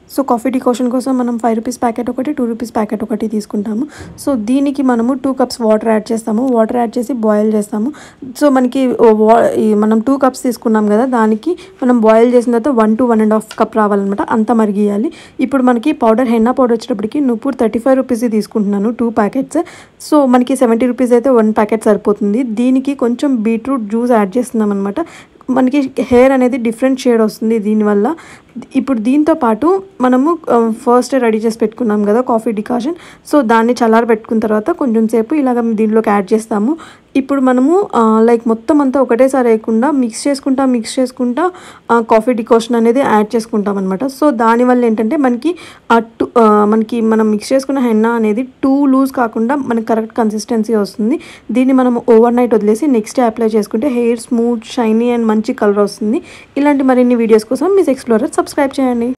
so coffee decoction కోసం మనం five rupees packet ఒకటి టూ రూపీస్ ప్యాకెట్ ఒకటి తీసుకుంటాము సో దీనికి మనము టూ కప్స్ వాటర్ యాడ్ చేస్తాము వాటర్ యాడ్ చేసి బాయిల్ చేస్తాము సో మనకి ఓ వా ఈ మనం టూ కప్స్ తీసుకున్నాం కదా దానికి మనం బాయిల్ చేసిన తర్వాత one to one and half cup రావాలన్నమాట అంత మరిగియాలి ఇప్పుడు మనకి పౌడర్ హెన్నా పౌడర్ వచ్చేటప్పటికి నువ్వు థర్టీ ఫైవ్ రూపీస్ తీసుకుంటున్నాను టూ ప్యాకెట్స్ సో మనకి సెవెంటీ రూపీస్ అయితే వన్ ప్యాకెట్ సరిపోతుంది దీనికి కొంచెం బీట్రూట్ జ్యూస్ యాడ్ చేస్తున్నాం అనమాట మనకి హెయిర్ అనేది డిఫరెంట్ షేడ్ వస్తుంది దీనివల్ల ఇప్పుడు దీంతో పాటు మనము ఫస్ట్ రెడీ చేసి పెట్టుకున్నాం కదా కాఫీ డికాషన్ సో దాన్ని చల్లారి పెట్టుకున్న తర్వాత కొంచెం సేపు ఇలాగ దీంట్లోకి యాడ్ చేస్తాము ఇప్పుడు మనము లైక్ మొత్తం అంతా ఒకటేసారి వేయకుండా మిక్స్ చేసుకుంటా మిక్స్ చేసుకుంటా కాఫీ డికాషన్ అనేది యాడ్ చేసుకుంటాం అనమాట సో దానివల్ల ఏంటంటే మనకి ఆ టు మనకి మనం మిక్స్ చేసుకున్న హెన్నా అనేది టూ లూజ్ కాకుండా మనకి కరెక్ట్ కన్సిస్టెన్సీ వస్తుంది దీన్ని మనం ఓవర్ నైట్ వదిలేసి నెక్స్ట్ డే అప్లై చేసుకుంటే హెయిర్ స్మూత్ షైనీ అండ్ మంచి కలర్ వస్తుంది ఇలాంటి మరిన్ని వీడియోస్ కోసం మిస్ ఎక్స్ప్లోరర్ సబ్స్క్రైబ్ చేయండి